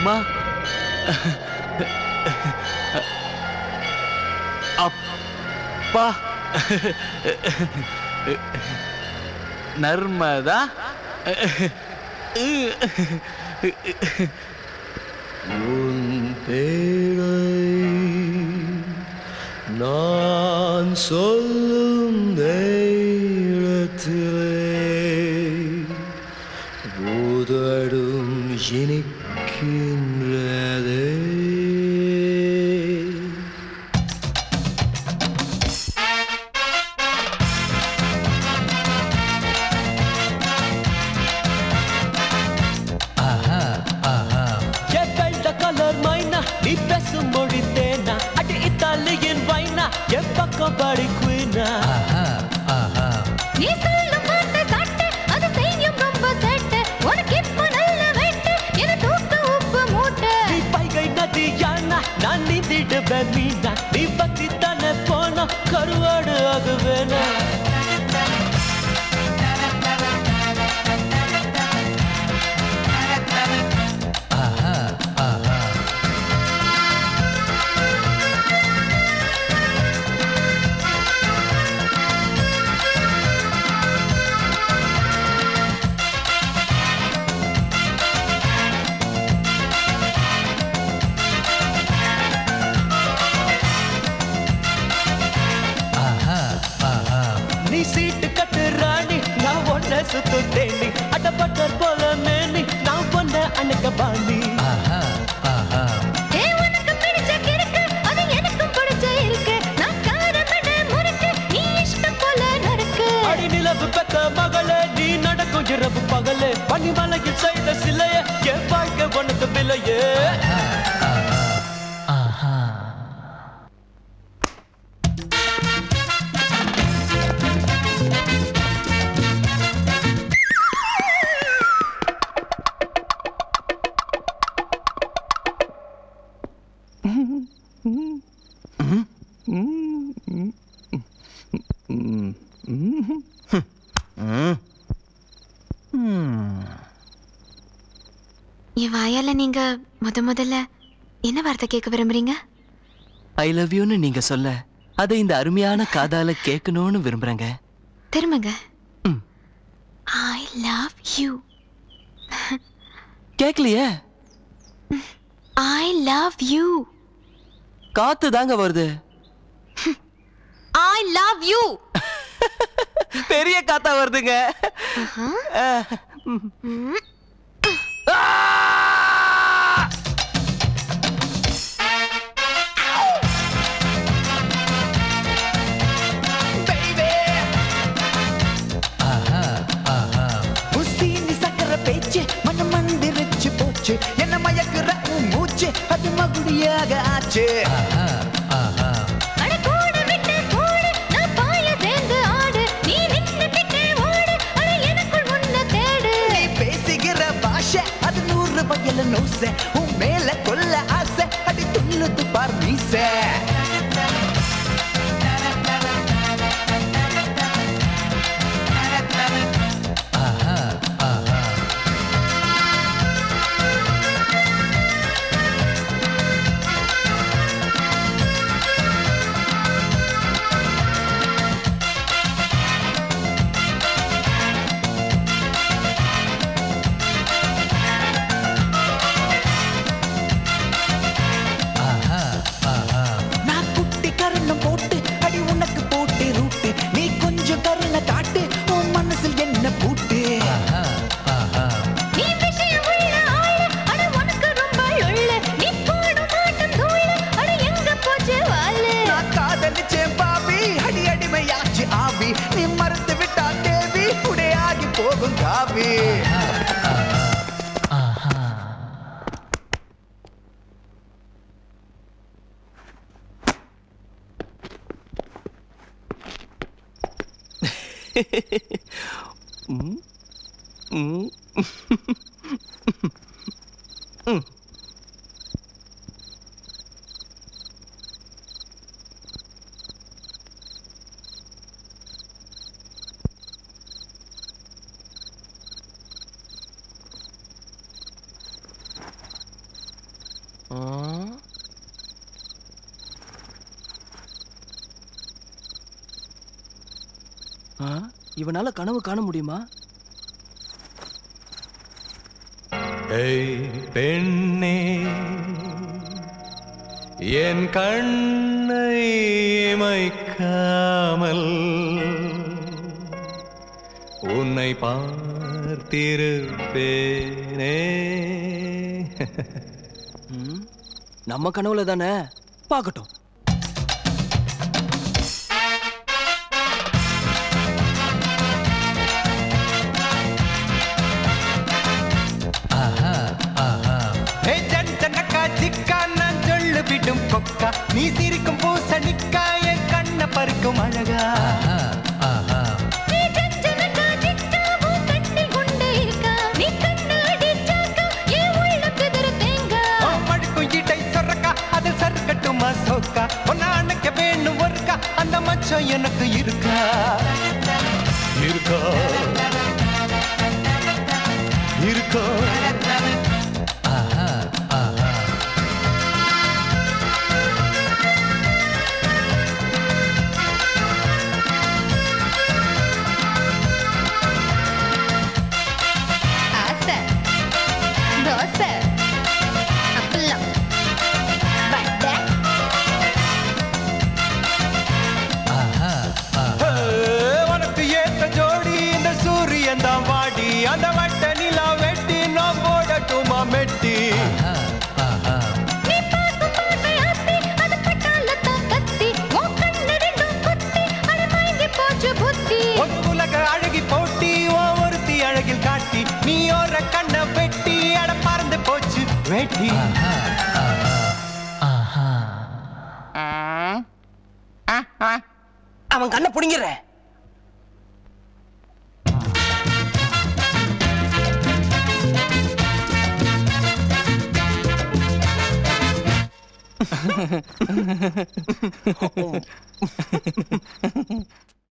அம்மா அப்பா நர்மதா உன் பேரை நான் சொல்லும் நேரத்திலே உதடும் இனிக்கின்றதே என் வெள்ள கலர் மைனா நீ பேசும் மொழி தேனா அடி இத்தாலியின் வைனா என் பக்கம் படி குயினா நீ சொல்லும் வார்த்தை சாட்டு, அது செய்யும் ரொம்ப சேட்டு. உனக்கு இப்ப நல்ல வெட்டு, என தூக்க உப்பு மூட்டை. நீ பைகை நதி யானா நான் நீந்திடுவேன் மீனா நீ பத்தி தானே போனா கருவாடு ஆகுவேனா நீ சீட்டு கட்டு ராணி நான் ஒன்ன சுத்து தேனி அடப்பட்டர் போல மேனி நான் ஒன்ன அன்னைக்கு பாணி ஏ, உனக்கு பிடிச்ச கிறுக்கு, அது எனக்கும் பிடிச்ச இருக்கு. நான் காரமட முறுக்கு, நீ இஷ்டம் போல நறுக்கு. அடி நிலவு பெத்த மகளே நீ நடக்கும் இரவு பகலே பனிமலையில் செய்த சிலையே என் வாழ்க்கை உனக்கு விலையே என் வாயால நீங்க முத முதல்ல என்ன வார்த்தை கேட்க விரும்புறீங்க ஐ லவ் யூன்னு நீங்க சொல்ல அதை இந்த அருமையான காதால கேட்கணும்னு விரும்புறேங்க திரும்புங்க ம். ஐ லவ் யூ கேட்கலையே ஐ லவ் யூ காத்து தாங்க வருது ஐ லவ் யூ பெரிய காத்தா வருதுங்க அஹ், ம். ஆ! உசீனி சக்கர பேச்சு மனம் மந்திரிச்சு போச்சு என்ன மயக்குற உன் மூச்சு அது மகுடியாக ஆச்சு அட கூட விட்டு போடு நான் பாய சேர்ந்து ஆடு நீ நின்னு கிட்டே ஓடு அட எனக்குள் முன்ன தேடு நீ பேசுகிற பாஷை அது நூறு வயல நோச உன் மேல கொல்ல ஆசை அடி துள்ளுது பார் மீச நான் குட்டி கருணம் போட்டு அடி உனக்கு போட்டு ரூட்டு நீ கொஞ்சம் கருணை காட்டு உன் மனசில் என்ன பூட்டு நீ விஷயம் உள்ள ஆளு அட உனக்கு ரொம்ப உள்ள நீ போடும் மாட்டம் தூளு அட எங்க போச்சு வாளு நான் காதலிச்சேன் பாவி அடி அடிமையாச்சு ஆவி நீ மறுத்து விட்டா தேவி உடையாகி போகும் காவி ம். ம். ஆ, இவனால கனவு காண முடியுமா ஏய் பெண்ணே என் கண்ணை மைக்காமல் உன்னை பார்த்திருப்பேனே ம், நம்ம கனவுல தானே பார்க்கட்டும் ஏ ஜன் ஜனக்கா சிக்கா நான் சொல்லு விடும் கொக்கா நீ சிரிக்கும் பூசணிக்கா என் கண்ண பறிக்கும் அழகா நீ ஜஞ்சனக்கா ஜிக்கா உன் கண்ணில் குண்டு இருக்கா நீ கண்ணு அடிச்சாக்கா என் உள்ளம் சிதறு தேங்கா ஓ மடுக்கும் இடை சொரக்கா அது சறுக்கட்டுமா சோக்கா உன்னை அணைக்க வேணும் ஒருக்கா அந்த மச்சம் எனக்கு இருக்கா இருக்கா இருக்கா ஆசை தோசை அப்பளம் வடை ஏ, உனக்கு ஏத்த ஜோடி இந்த சூரியன் தான் வாடி அந்த வட்ட நிலா வெட்டி நான் போடட்டுமா மெட்டி நீ பார்க்கும் பார்வை ஆத்தி அது பட்டாளத்தான் கத்தி உன் கண்ணு ரெண்டும் குத்தி அட மயங்கி போச்சு புத்தி ஒரு உலக அழகி போட்டி ஓ ஒருத்தி அழகில் காட்டி நீ ஒரு கண்ண வெட்டி அட பறந்து போச்சு வெட்டி அவன் கண்ணை புடிங்கிறேன்